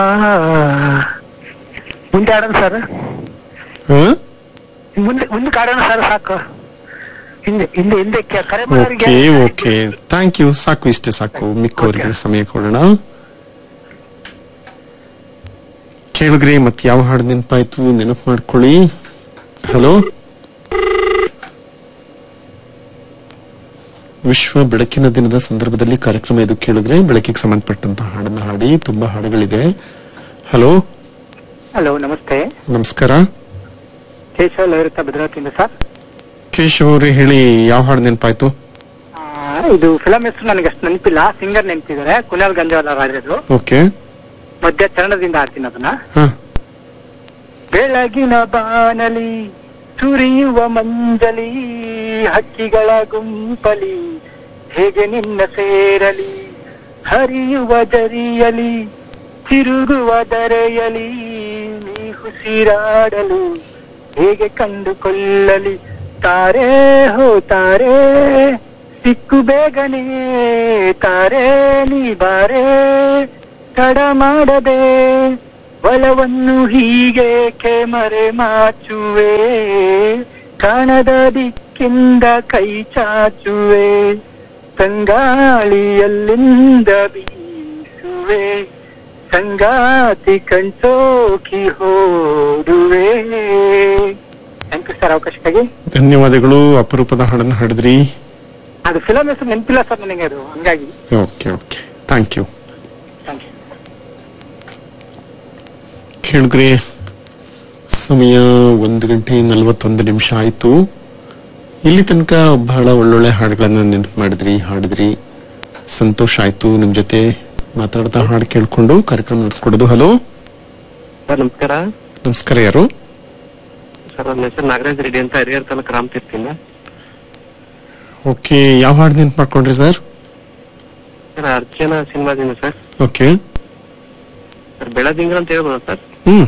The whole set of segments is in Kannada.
ಮುಂದೆ ಆಡೋಣ ಸರ್ ಹ್ಮ್ ಮುಂದೆ ಮುಂದೆ ಆಡೋಣ ಸರ್ ಸಾಕು ಹಿಂದೆ ಹಿಂದೆ ಹಿಂದೆ ಕೆ- ಕರೆ ಮಾಡೋರಿಗೆ ಓಕೆ ಓಕೆ ಥ್ಯಾಂಕ್ ಯು ಸಾಕು ಇಷ್ಟೇ ಸಾಕು ಮಿಕ್ಕವರಿಗೆ Okay. ಸಮಯ ಕೊಡೋಣ ಕೇಳಿದ್ರಿ ಮತ್ತೆ ಯಾವ ಹಾಡು ನೆನಪಾಯ್ತು ನೆನಪು ಮಾಡ್ಕೊಳ್ಳಿ ಹಲೋ ವಿಶ್ವ ಬೆಳಕಿನ ದಿನದ ಸಂದರ್ಭದಲ್ಲಿ ಕಾರ್ಯಕ್ರಮ ಇದು ಕೇಳಿದ್ರೆ ಬೆಳಕಿಗೆ ಸಂಬಂಧಪಟ್ಟಂತ ಹಾಡನ್ನ ಹಾಡಿ ತುಂಬಾ ಹಾಡುಗಳಿದೆ ಹಲೋ ಹಲೋ ನಮಸ್ತೆ ನಮಸ್ಕಾರ ಕೇಶವ ಲಹರಿತ ಭದ್ರಾವತಿಯಿಂದ ಸರ್ ಕೇಶವ್ ಅವ್ರೆ ಹೇಳಿ ಯಾವ ಹಾಡು ನೆನಪಾಯ್ತು ಆ, ಇದು ಫಿಲಂ ಹೆಸರು ನನಗೆ ಅಷ್ಟು ನೆನಪಿಲ್ಲ ಸಿಂಗರ್ ನೆನಪಿದ್ದಾರೆ ಕುನಾಲ್ ಗಂಜವಾಲ ರಾಜರು ಓಕೆ ಮಧ್ಯ ಚರಣದಿಂದ ಆಡ್ತೀನಿ ಅದನ್ನ ಹಾ ಬೆಳಗಿನ ಬಾನಲಿ ಸುರಿಯುವ ಮಂಜಲಿ ಹಕ್ಕಿಗಳ ಗುಂಪಲಿ ಹೇಗೆ ನಿನ್ನ ಸೇರಲಿ ಹರಿಯುವ ಜರಿಯಲಿ ತಿರುಗುವ ದರೆಯಲಿ ನೀ ಉಸಿರಾಡಲು ಹೇಗೆ ಕಂಡುಕೊಳ್ಳಲಿ ತಾರೆ ಹೋ ತಾರೆ ಸಿಕ್ಕು ಬೇಗನೆ ತಾರೆ ನೀ ಬಾರೆ ತಡ ಮಾಡದೆ ಒಲವನ್ನು ಹೀಗೇಕೆ ಮರೆ ಮಾಚುವೆ ಕಾಣದ ದಿಕ್ಕಿಂದ ಕೈ ಚಾಚುವೆ ತಂಗಾಳಿಯಲ್ಲಿಂದ ಬೀಸುವೆ ಸಂಗಾತಿ ಕಣ್ಸೋಕಿ ಹೋದುವೆ ಥ್ಯಾಂಕ್ ಯು ಸರ್ ಅವಕಾಶಕ್ಕಾಗಿ ಧನ್ಯವಾದಗಳು ಅಪರೂಪದ ಹಾಡನ್ನು ಹಾಡಿದ್ರಿ ಅದು ಫಿಲಂ ಹೆಸರು ನೆನಪಿಲ್ಲ ಸರ್ ನನಗೆ ಅದು ಹಂಗಾಗಿ okay okay thank you thank you ಕೇಳಿದ್ರಿ ಸಮಯ ಒಂದು ಗಂಟೆ ನಲವತ್ತೊಂದು ನಿಮಿಷ ಆಯ್ತು ಇಲ್ಲಿ ತನಕ ಬಹಳ ಒಳ್ಳೊಳ್ಳೆ ಹಾಡುಗಳನ್ನ ನೆನಪು ಮಾಡಿದ್ರಿ ಹಾಡಿದ್ರಿ ಸಂತೋಷ ಆಯ್ತು ನಿಮ್ ಜೊತೆ ಮಾತಾಡ್ತಾ ಹಾಡು ಕೇಳ್ಕೊಂಡು ಕಾರ್ಯಕ್ರಮ ನಡೆಸ್ಕೊಡೋದು ಹಲೋ ಸರ್ ನಮಸ್ಕಾರ ನಮಸ್ಕಾರ ಯಾರು ಸರ್ ನನ್ನ ಹೆಸರು ನಾಗರಾಜ್ ರೆಡ್ಡಿ ಅಂತ ಹರಿಹರ ತಾಲೂಕು ರಾಮತೀರ್ಥಿಂದ ಓಕೆ ಯಾವ ಹಾಡು ನೆನಪು ಮಾಡ್ಕೊಂಡ್ರಿ ಸರ್ ಸರ್ ಅರ್ಚನಾ ಸಿನಿಮಾದಿಂದ ಸರ್ ಓಕೆ ಸರ್ ಬೆಳದಿಂಗಳು ಅಂತ ಹೇಳ್ಬೋದು ಸರ್ ಹ್ಮ್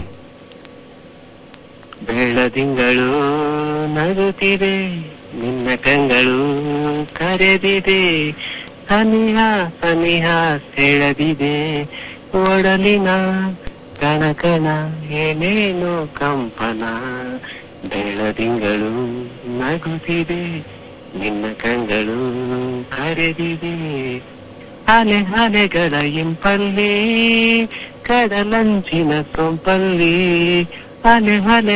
ಬೆಳದಿಂಗಳು ನಗುತ್ತಿದೆ ನಿನ್ನ ಕಂಗಳು ಕರೆದಿದೆ ಸನಿಹ ಸನಿಹ ಸೆಳೆದಿದೆ ಒಡಲಿನ ಕಣಕಣ ಏನೇನು ಕಂಪನ ಬೆಳದಿಂಗಳು ನಗುತ್ತಿದೆ ನಿನ್ನ ಕಂಗಳು ಕರೆದಿದೆ ಅಲೆ ಅಲೆಗಳ ಇಂಪಲ್ಲಿ ಕಡಲಂಚಿನ ಸೊಂಪಲ್ಲಿ ಅಲೆ ಅಲೆ